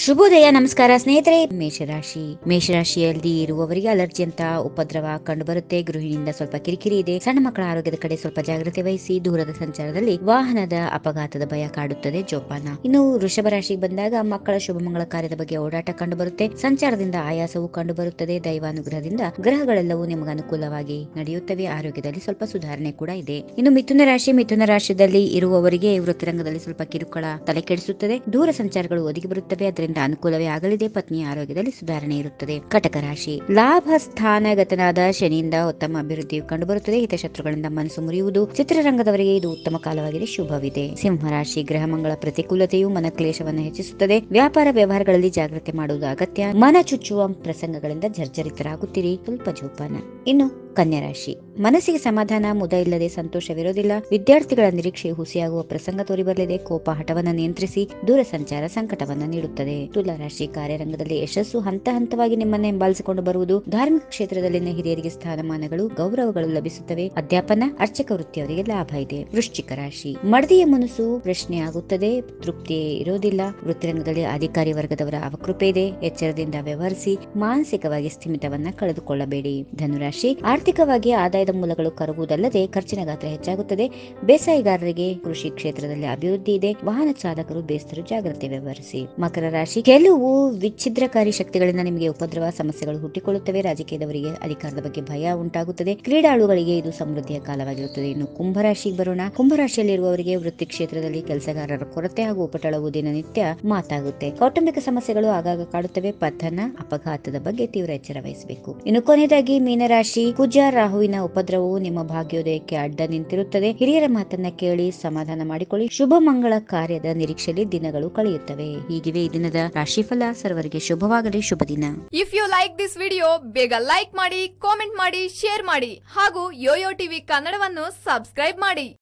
ಶುಭೋದಯ ನಮಸ್ಕಾರ ಸ್ನೇಹಿತರೆ ಮೇಷರಾಶಿ ಮೇಷರಾಶಿಯಲ್ಲಿ ಇರುವವರಿಗೆ ಅಲರ್ಜಿ ಅಂತ ಉಪದ್ರವ ಕಂಡುಬರುತ್ತೆ ಗೃಹಿಣಿಯಿಂದ ಸ್ವಲ್ಪ ಕಿರಿಕಿರಿ ಇದೆ ಸಣ್ಣ ಮಕ್ಕಳ ಆರೋಗ್ಯದ ಕಡೆ ಸ್ವಲ್ಪ ಜಾಗ್ರತೆ ವಹಿಸಿ ದೂರದ ಸಂಚಾರದಲ್ಲಿ ವಾಹನದ ಅಪಘಾತದ ಭಯ ಕಾಡುತ್ತದೆ ಜೋಪಾನ ಇನ್ನು ವೃಷಭ ರಾಶಿಗೆ ಬಂದಾಗ ಮಕ್ಕಳ ಶುಭ ಮಂಗಳ ಕಾರ್ಯದ ಬಗ್ಗೆ ಓಡಾಟ ಕಂಡುಬರುತ್ತೆ ಸಂಚಾರದಿಂದ ಆಯಾಸವು ಕಂಡುಬರುತ್ತದೆ ದೈವಾನುಗ್ರಹದಿಂದ ಗ್ರಹಗಳೆಲ್ಲವೂ ನಿಮಗೆ ಅನುಕೂಲವಾಗಿ ನಡೆಯುತ್ತವೆ ಆರೋಗ್ಯದಲ್ಲಿ ಸ್ವಲ್ಪ ಸುಧಾರಣೆ ಕೂಡ ಇದೆ ಇನ್ನು ಮಿಥುನ ರಾಶಿ ಮಿಥುನ ರಾಶಿಯಲ್ಲಿ ಇರುವವರಿಗೆ ವೃತ್ತಿರಂಗದಲ್ಲಿ ಸ್ವಲ್ಪ ಕಿರುಕುಳ ತಲೆ ಕೆಡಿಸುತ್ತದೆ ದೂರ ಸಂಚಾರಗಳು ಒದಗಿ ಬರುತ್ತವೆ ಅದರಿಂದ ಅನುಕೂಲವೇ ಆಗಲಿದೆ ಪತ್ನಿಯ ಆರೋಗ್ಯದಲ್ಲಿ ಸುಧಾರಣೆ ಇರುತ್ತದೆ ಕಟಕ ರಾಶಿ ಲಾಭ ಸ್ಥಾನಗತನಾದ ಶನಿಯಿಂದ ಉತ್ತಮ ಅಭಿವೃದ್ಧಿಯು ಕಂಡುಬರುತ್ತದೆ ಹಿತಶತ್ರುಗಳಿಂದ ಮನಸ್ಸು ಮುರಿಯುವುದು ಚಿತ್ರರಂಗದವರಿಗೆ ಇದು ಉತ್ತಮ ಕಾಲವಾಗಿದೆ ಶುಭವಿದೆ ಸಿಂಹರಾಶಿ ಗ್ರಹ ಮಂಗಳ ಪ್ರತಿಕೂಲತೆಯು ಮನಕ್ಲೇಶವನ್ನು ಹೆಚ್ಚಿಸುತ್ತದೆ ವ್ಯಾಪಾರ ವ್ಯವಹಾರಗಳಲ್ಲಿ ಜಾಗ್ರತೆ ಮಾಡುವುದು ಅಗತ್ಯ ಮನ ಚುಚ್ಚುವ ಪ್ರಸಂಗಗಳಿಂದ ಜರ್ಜರಿತರಾಗುತ್ತೀರಿ ಸ್ವಲ್ಪ ಜೋಪಾನ ಇನ್ನು ಕನ್ಯಾ ರಾಶಿ ಮನಸ್ಸಿಗೆ ಸಮಾಧಾನ ಮುದ ಇಲ್ಲದೆ ಸಂತೋಷವಿರೋದಿಲ್ಲ ವಿದ್ಯಾರ್ಥಿಗಳ ನಿರೀಕ್ಷೆ ಹುಸಿಯಾಗುವ ಪ್ರಸಂಗ ತೋರಿಬರಲಿದೆ ಕೋಪ ಹಠವನ್ನ ನಿಯಂತ್ರಿಸಿ ದೂರ ಸಂಚಾರ ಸಂಕಟವನ್ನ ನೀಡುತ್ತದೆ ತುಲಾ ರಾಶಿ ಕಾರ್ಯರಂಗದಲ್ಲಿ ಯಶಸ್ಸು ಹಂತ ಹಂತವಾಗಿ ನಿಮ್ಮನ್ನ ಹಿಂಬಾಲಿಸಿಕೊಂಡು ಬರುವುದು ಧಾರ್ಮಿಕ ಕ್ಷೇತ್ರದಲ್ಲಿನ ಹಿರಿಯರಿಗೆ ಸ್ಥಾನಮಾನಗಳು ಗೌರವಗಳು ಲಭಿಸುತ್ತವೆ ಅಧ್ಯಾಪನ ಅರ್ಚಕ ವೃತ್ತಿಯವರಿಗೆ ಲಾಭ ಇದೆ ವೃಶ್ಚಿಕ ರಾಶಿ ಮಡದಿಯ ಮನಸ್ಸು ಪ್ರಶ್ನೆ ಆಗುತ್ತದೆ ತೃಪ್ತಿಯೇ ಇರೋದಿಲ್ಲ ವೃತ್ತಿರಂಗದಲ್ಲಿ ಅಧಿಕಾರಿ ವರ್ಗದವರ ಅವಕೃಪೆ ಇದೆ ಎಚ್ಚರದಿಂದ ವ್ಯವಹರಿಸಿ ಮಾನಸಿಕವಾಗಿ ಸ್ಥಿಮಿತವನ್ನ ಕಳೆದುಕೊಳ್ಳಬೇಡಿ ಧನುರಾಶಿ ಆರ್ಥಿಕವಾಗಿ ಆದಾಯದ ಮೂಲಗಳು ಕರಗುವುದಲ್ಲದೆ ಖರ್ಚಿನ ಗಾತ್ರ ಹೆಚ್ಚಾಗುತ್ತದೆ ಬೇಸಾಯಗಾರರಿಗೆ ಕೃಷಿ ಕ್ಷೇತ್ರದಲ್ಲಿ ಅಭಿವೃದ್ಧಿ ಇದೆ ವಾಹನ ಚಾಲಕರು ಬೇಸ್ತರು ಜಾಗ್ರತೆ ವ್ಯವಹರಿಸಿ ಮಕರ ರಾಶಿ ಕೆಲವು ವಿಚ್ಛಿದ್ರಕಾರಿ ಶಕ್ತಿಗಳಿಂದ ನಿಮಗೆ ಉಪದ್ರವ ಸಮಸ್ಯೆಗಳು ಹುಟ್ಟಿಕೊಳ್ಳುತ್ತವೆ ರಾಜಕೀಯದವರಿಗೆ ಅಧಿಕಾರದ ಬಗ್ಗೆ ಭಯ ಉಂಟಾಗುತ್ತದೆ ಕ್ರೀಡಾಳುಗಳಿಗೆ ಇದು ಸಮೃದ್ಧಿಯ ಕಾಲವಾಗಿರುತ್ತದೆ ಇನ್ನು ಕುಂಭರಾಶಿಗೆ ಬರೋಣ ಕುಂಭರಾಶಿಯಲ್ಲಿರುವವರಿಗೆ ವೃತ್ತಿ ಕ್ಷೇತ್ರದಲ್ಲಿ ಕೆಲಸಗಾರರ ಕೊರತೆ ಹಾಗೂ ಉಪಟಳವು ದಿನನಿತ್ಯ ಮಾತಾಗುತ್ತೆ ಕೌಟುಂಬಿಕ ಸಮಸ್ಯೆಗಳು ಆಗಾಗ ಕಾಡುತ್ತವೆ ಪತನ ಅಪಘಾತದ ಬಗ್ಗೆ ತೀವ್ರ ಎಚ್ಚರ ವಹಿಸಬೇಕು ಇನ್ನು ಕೊನೆಯದಾಗಿ ಮೀನರಾಶಿ ಕುಜ ರಾಹುವಿನ ಉಪದ್ರವವು ನಿಮ್ಮ ಭಾಗ್ಯೋದಯಕ್ಕೆ ಅಡ್ಡ ನಿಂತಿರುತ್ತದೆ ಹಿರಿಯರ ಮಾತನ್ನ ಕೇಳಿ ಸಮಾಧಾನ ಮಾಡಿಕೊಳ್ಳಿ ಶುಭ ಮಂಗಳ ಕಾರ್ಯದ ನಿರೀಕ್ಷೆಯಲ್ಲಿ ದಿನಗಳು ಕಳೆಯುತ್ತವೆ ಹೀಗಿವೆ ಈ ದಿನದ ರಾಶಿಫಲ ಸರ್ವರಿಗೆ ಶುಭವಾಗಲಿ ಶುಭ ದಿನ if you like this video ಬೇಗ ಲೈಕ್ ಮಾಡಿ ಕಾಮೆಂಟ್ ಮಾಡಿ ಶೇರ್ ಮಾಡಿ ಹಾಗೂ ಯೋಯೋ ಟಿವಿ ಕನ್ನಡವನ್ನು ಸಬ್ಸ್ಕ್ರೈಬ್ ಮಾಡಿ